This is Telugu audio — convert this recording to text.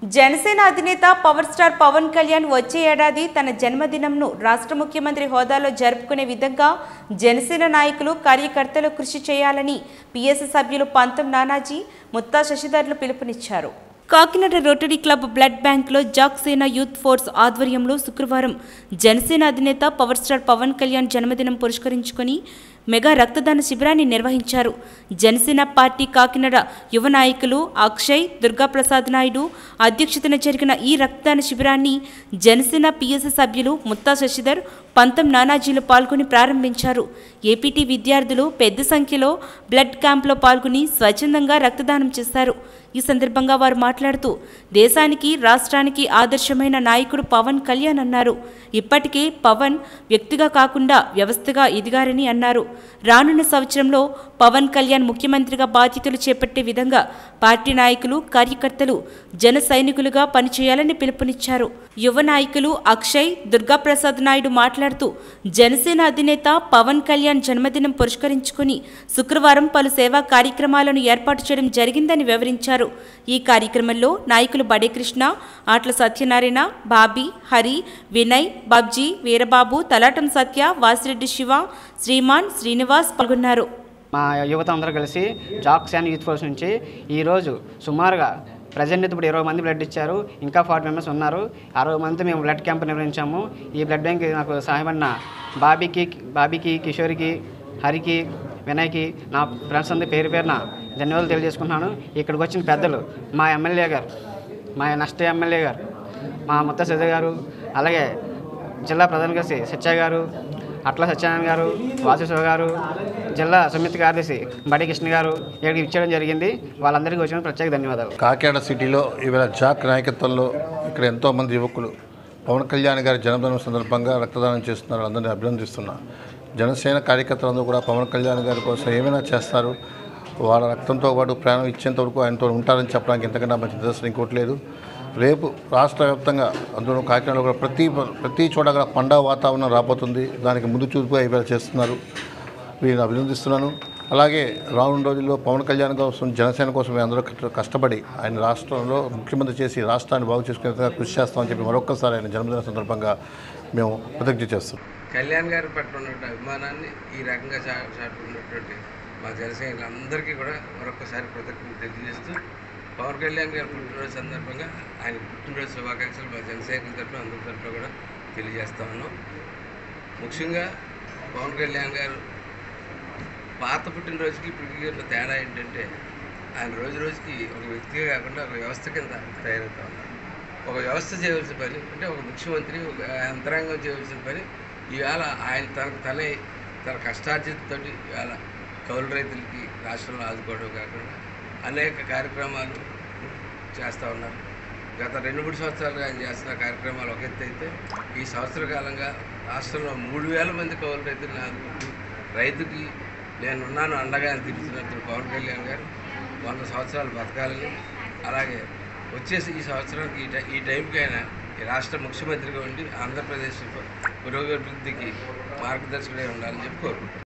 జనసేన అధినేత పవర్ స్టార్ పవన్ కళ్యాణ్ వచ్చే ఏడాది తన జన్మదినంను రాష్ట్ర ముఖ్యమంత్రి హోదాలో జరుపుకునే విధంగా జనసేన నాయకులు కార్యకర్తలు కృషి చేయాలని పిఎస్ సభ్యులు పంతం నానాజీ ముత్తా శశిధర్లు పిలుపునిచ్చారు కాకినాడ రోటరీ క్లబ్ బ్లడ్ బ్యాంక్లో జాక్సేన యూత్ ఫోర్స్ ఆధ్వర్యంలో శుక్రవారం జనసేన అధినేత పవర్ స్టార్ పవన్ కళ్యాణ్ జన్మదినం పురస్కరించుకొని మెగా రక్తదాన శిబిరాన్ని నిర్వహించారు జనసేన పార్టీ కాకినాడ యువ నాయకులు అక్షయ్ దుర్గాప్రసాద్ నాయుడు అధ్యక్షతన జరిగిన ఈ రక్తదాన శిబిరాన్ని జనసేన పిఎస్ సభ్యులు ముత్తా శశిధర్ పంతం నానాజీలు పాల్గొని ప్రారంభించారు ఏపీటీ విద్యార్థులు పెద్ద సంఖ్యలో బ్లడ్ క్యాంప్లో పాల్గొని స్వచ్ఛందంగా రక్తదానం చేశారు ఈ సందర్భంగా వారు మాట్లాడుతూ దేశానికి రాష్ట్రానికి ఆదర్శమైన నాయకుడు పవన్ కళ్యాణ్ అన్నారు ఇప్పటికే పవన్ వ్యక్తిగా కాకుండా వ్యవస్థగా ఎదిగారని అన్నారు రానున్న సంవత్సరంలో పవన్ కళ్యాణ్ ముఖ్యమంత్రిగా బాధ్యతలు చేపట్టే విధంగా పార్టీ నాయకులు కార్యకర్తలు జన సైనికులుగా పనిచేయాలని పిలుపునిచ్చారు యువ నాయకులు అక్షయ్ దుర్గాప్రసాద్ నాయుడు మాట్లాడుతూ జనసేన అధినేత పవన్ కళ్యాణ్ జన్మదినం పురస్కరించుకుని శుక్రవారం పలు సేవా కార్యక్రమాలను ఏర్పాటు చేయడం జరిగిందని వివరించారు ఈ కార్యక్రమంలో నాయకులు బడే కృష్ణ ఆట్ల సత్యనారాయణ బాబీ హరి వినయ్ బాబ్జీ వీరబాబు తలాటం సత్య వాసిరెడ్డి శివ శ్రీమాన్ శ్రీనివాస్ పాల్గొన్నారు మా యువత అందరూ కలిసి జాక్స్ అండ్ యూత్ ఫోర్స్ నుంచి ఈరోజు సుమారుగా ప్రజెంట్ ఇప్పుడు ఇరవై మంది బ్లడ్ ఇచ్చారు ఇంకా ఫార్టీ మెంబర్స్ ఉన్నారు అరవై మంది మేము బ్లడ్ క్యాంప్ నిర్వహించాము ఈ బ్లడ్ బ్యాంక్ నాకు సహాయపడిన బాబీకి బాబీకి కిషోర్కి హరికి వినయ్కి నా ఫ్రెండ్స్ అందరి పేరు పేరున ధన్యవాదాలు తెలియజేసుకుంటున్నాను ఇక్కడికి వచ్చిన పెద్దలు మా ఎమ్మెల్యే గారు మా నెక్స్ట్ ఎమ్మెల్యే గారు మా ముత్త సిద్ధ గారు అలాగే జిల్లా ప్రధాన కార్యదర్శి సత్య గారు అట్ల సత్యనారాయణ గారు వాసుశివ గారు జిల్లా సమితి కార్యదర్శి బడి కృష్ణ గారు ఇక్కడికి ఇచ్చేయడం జరిగింది వాళ్ళందరికీ వచ్చిన ప్రత్యేక ధన్యవాదాలు కాకినాడ సిటీలో ఈవేళ జాక్ నాయకత్వంలో ఇక్కడ ఎంతోమంది యువకులు పవన్ కళ్యాణ్ గారి జన్మదినం సందర్భంగా రక్తదానం చేస్తున్నారు అందరినీ అభినందిస్తున్నా జనసేన కార్యకర్తలందరూ కూడా పవన్ కళ్యాణ్ గారి కోసం ఏమైనా చేస్తారు వాళ్ళ రక్తంతో పాటు ప్రాణం ఇచ్చేంత వరకు ఆయనతో ఉంటారని చెప్పడానికి ఎంతకన్నా మంచి నిదర్శనం ఇంకోటి లేదు రేపు రాష్ట్ర వ్యాప్తంగా అందులో కాకినాడలో కూడా ప్రతి ప్రతి చోట కూడా పండగ వాతావరణం రాబోతుంది దానికి ముందు చూపుగా ఈవేళ చేస్తున్నారు వీరిని అభినందిస్తున్నాను అలాగే రానున్న రోజుల్లో పవన్ కళ్యాణ్ కోసం జనసేన కోసం మేము అందరూ కష్ట- కష్టపడి ఆయన రాష్ట్రంలో ముఖ్యమంత్రి చేసి రాష్ట్రాన్ని బాగు చేసుకునే విధంగా కృషి చేస్తామని చెప్పి మరొక్కసారి ఆయన జన్మదిన సందర్భంగా మేము కృతజ్ఞత చేస్తాం కళ్యాణ్ గారి పట్ల ఉన్నటువంటి అభిమానాన్ని ఈ రకంగా చా చాటుకున్నటువంటి మా జనసైనికులందరికీ కూడా మరొకసారి కృతజ్ఞత తెలియజేస్తూ పవన్ కళ్యాణ్ గారి పుట్టినరోజు సందర్భంగా ఆయన పుట్టినరోజు శుభాకాంక్షలు మా జనసైనికుల తరఫున అందరి తరఫున కూడా తెలియజేస్తా ఉన్నాం ముఖ్యంగా పవన్ కళ్యాణ్ గారు పాత పుట్టినరోజుకి ఇప్పటికి ఉన్న తేడా ఏంటంటే ఆయన రోజు రోజుకి ఒక వ్యక్తిగా కాకుండా ఒక వ్యవస్థ కింద తయారవుతా ఉన్నారు ఒక వ్యవస్థ చేయవలసిన పని అంటే ఒక ముఖ్యమంత్రి ఒక యంత్రాంగం చేయవలసిన పని ఇవాళ ఆయన తనకు తనే తన కష్టార్జితతో ఇవాళ కౌలు రైతులకి రాష్ట్రంలో ఆదుకోవడం కాకుండా అనేక కార్యక్రమాలు చేస్తూ ఉన్నారు గత రెండు మూడు సంవత్సరాలుగా ఆయన చేస్తున్న కార్యక్రమాలు ఒక ఎత్తు అయితే ఈ సంవత్సర కాలంగా రాష్ట్రంలో మూడు వేల మంది కౌలు రైతులను ఆదుకుంటూ రైతుకి నేనున్నాను అండగా అని తిరుగుతున్నట్టు పవన్ కళ్యాణ్ గారు వంద సంవత్సరాలు బతకాలని అలాగే వచ్చేసి ఈ సంవత్సరానికి ఈ టై ఈ టైంకి ఆయన ఈ రాష్ట్ర ముఖ్యమంత్రిగా ఉండి ఆంధ్రప్రదేశ్ పురోగతికి మార్గదర్శకుడే ఉండాలని చెప్పి కోరుకుంటున్నాను